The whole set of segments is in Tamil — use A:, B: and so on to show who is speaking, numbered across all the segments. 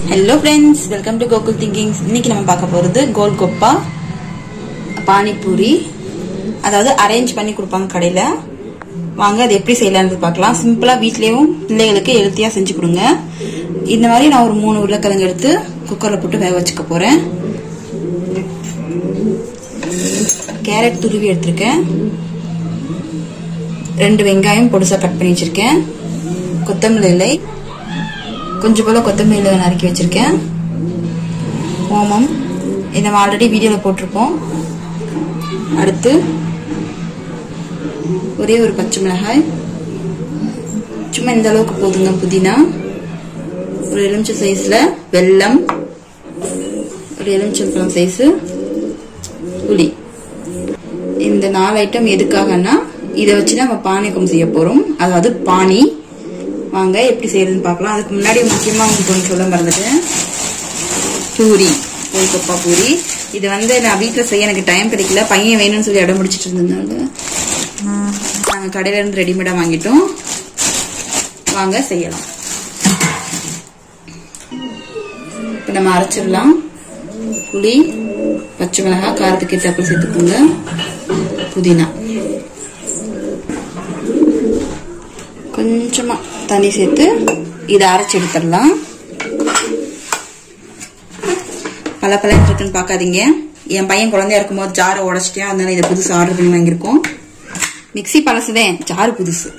A: hello friends welcome to Gokul thinkings இன்னைக்கு நம்ம பார்க்க போகிறது கோல்கொப்பா பானிபூரி அதாவது அரேஞ்ச் பண்ணி கொடுப்பாங்க கடையில் வாங்க அது எப்படி செய்யலாம்னு பார்க்கலாம் சிம்பிளாக வீட்லேயும் பிள்ளைகளுக்கு ஹெல்த்தியாக செஞ்சு கொடுங்க இந்த மாதிரி நான் ஒரு மூணு உருளைக்கிழங்கு எடுத்து குக்கரில் போட்டு வேக வச்சுக்க போகிறேன் கேரட் துருவி எடுத்திருக்கேன் ரெண்டு வெங்காயம் பொடுசாக கட் பண்ணி வச்சிருக்கேன் கொத்தமல்லி இலை கொஞ்சம் போல கொத்தமல்லி இலை நறுக்கி வச்சிருக்கேன் ஓமம் இதை நம்ம ஆல்ரெடி வீடியோவில் போட்டிருப்போம் அடுத்து ஒரே ஒரு பச்சை மிளகாய் சும்மா இந்த அளவுக்கு போதுங்க புதினா ஒரு எலுமிச்சை சைஸில் வெல்லம் ஒரு எலுமிச்சம்பழம் சைஸு புளி இந்த நாலு ஐட்டம் எதுக்காகன்னா இதை வச்சு நம்ம பானிகம் செய்ய போறோம் அதாவது பானி வாங்க எப்படி செய்யறதுன்னு பார்க்கலாம் அதுக்கு முன்னாடி முக்கியமா உங்களுக்கு ஒன்று சொல்ல மறந்துட்டேன் பூரி கோல்கப்பா பூரி இது வந்து நான் வீட்டில் செய்ய எனக்கு டைம் கிடைக்கல பையன் வேணும்னு சொல்லி இடம் முடிச்சிட்டு இருந்ததுனால நாங்கள் கடையில இருந்து ரெடிமேடாக வாங்கிட்டோம் வாங்க செய்யலாம் இப்போ நம்ம அரைச்சிடலாம் புளி பச்சை மிளகாய் காரத்துக்கு ஏற்றாப்புல சேர்த்துக்கோங்க புதினா கொஞ்சமா தண்ணி சேர்த்து இதை அரைச்சி எடுத்துடலாம் பல பல இருக்குன்னு பார்க்காதீங்க என் பையன் குழந்தையா இருக்கும்போது ஜாரை உடச்சிட்டேன் அதனால இதை புதுசு ஆர்டர் பண்ணி வாங்கியிருக்கோம் மிக்சி பழசுதேன் ஜாரு புதுசு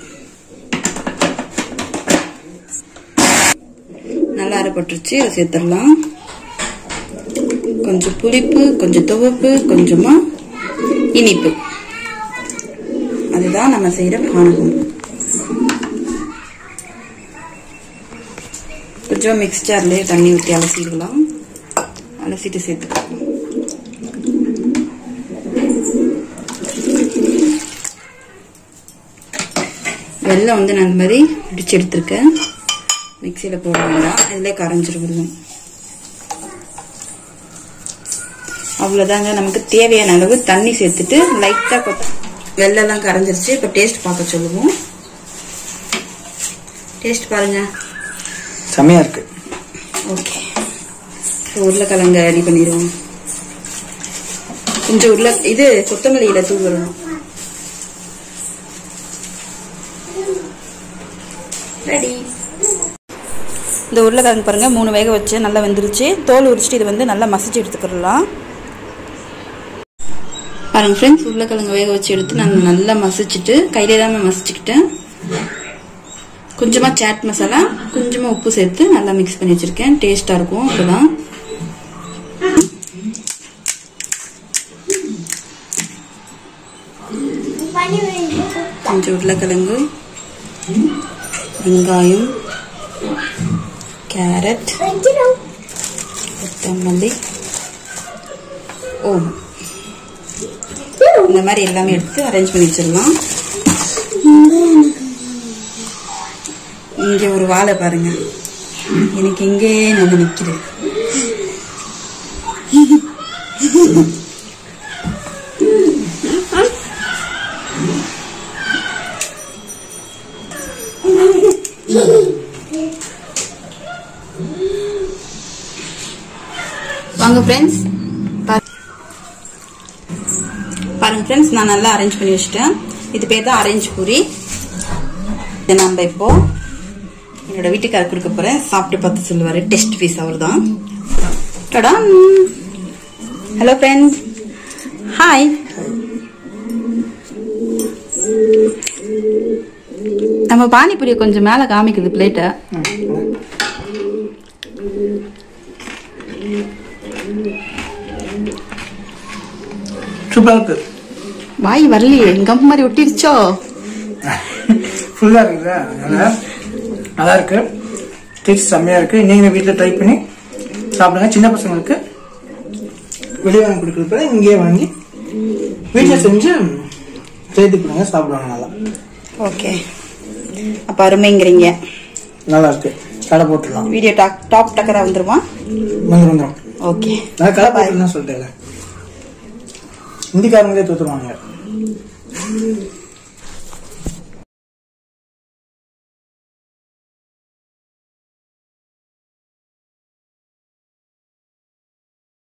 A: நல்லா அரைப்பட்டுருச்சு இதை சேர்த்துடலாம் கொஞ்சம் புளிப்பு கொஞ்சம் துவப்பு கொஞ்சமா இனிப்பு அதுதான் நம்ம செய்யற பானகம் கொஞ்சம் மிக்ஸ்டர்லேயே தண்ணி ஊற்றி அலசிடலாம் அலசிட்டு சேர்த்துக்கலாம் வெள்ளம் வந்து நான் இந்த மாதிரி இடிச்சு எடுத்திருக்கேன் மிக்சியில் போட வேண்டாம் இதிலே கரைஞ்சிரும் வெள்ளம் அவ்வளோதாங்க நமக்கு தேவையான அளவு தண்ணி சேர்த்துட்டு லைட்டாக கொத்த வெள்ளெல்லாம் கரைஞ்சிருச்சு இப்போ டேஸ்ட் பார்க்க சொல்லுவோம் டேஸ்ட் பாருங்க
B: செமையா இருக்கு
A: ஓகே உருளைக்கிழங்க ரெடி பண்ணிடுவோம் கொஞ்சம் உருளை இது கொத்தமல்லியில தூவணும் ரெடி இந்த உருளைக்கிழங்கு பாருங்க மூணு வேக வச்சு நல்லா வெந்துருச்சு தோல் உரிச்சிட்டு இது வந்து நல்லா மசிச்சு எடுத்துக்கிடலாம் பாருங்க ஃப்ரெண்ட்ஸ் உருளைக்கிழங்கு வேக வச்சு எடுத்து நான் நல்லா மசிச்சுட்டு கையிலே தான் மசிச்சுக்கிட்டேன் கொஞ்சமா சாட் மசாலா கொஞ்சமா உப்பு சேர்த்து நல்லா மிக்ஸ் பண்ணி வச்சிருக்கேன் டேஸ்டா இருக்கும் இப்பதான் கொஞ்சம் உருளைக்கிழங்கு வெங்காயம் கேரட் கொத்தமல்லி ஓம் இந்த மாதிரி எல்லாமே எடுத்து அரேஞ்ச் பண்ணி வச்சிடலாம் இங்க ஒரு வாழை பாருங்க எனக்கு எங்கே நான் நிக்கிறேன் வாங்க ஃப்ரெண்ட்ஸ் பாருங்க ஃப்ரெண்ட்ஸ் நான் நல்லா அரேஞ்ச் பண்ணி வச்சிட்டேன் இது பேர் தான் அரேஞ்ச் பூரி இதை நம்ம இப்போ என்னோட வீட்டுக்காரர் கொடுக்க போறேன் சாப்பிட்டு பார்த்து சொல்லுவாரு டெஸ்ட் பீஸ் அவர் தான் டடான் ஹலோ ஃப்ரெண்ட்ஸ் ஹாய் நம்ம பானிபூரியை கொஞ்சம் மேல காமிக்குது பிளேட்டை
B: சூப்பரா இருக்கு
A: வாய் வரலையே எங்க அம்மா மாதிரி ஒட்டிருச்சோ
B: ஃபுல்லா இருக்குதா அதனால நல்லா இருக்கு டேஸ்ட் செம்மையா இருக்கு நீங்க வீட்டுல ட்ரை பண்ணி சாப்பிடுங்க சின்ன பசங்களுக்கு வெளியே வாங்கி கொடுக்கறத இங்கேயே வாங்கி வீட்டில் செஞ்சு செய்து கொடுங்க சாப்பிடுவாங்க நல்லா
A: ஓகே அப்ப அருமைங்கிறீங்க
B: நல்லா இருக்கு கடை போட்டுடலாம்
A: வீடியோ டாப் டாப் டக்கரா வந்துருமா
B: வந்துடும் வந்துடும்
A: ஓகே
B: நான் கடை போட்டுலாம் சொல்லிட்டேன் ஹிந்திக்காரங்களே தூத்துருவாங்க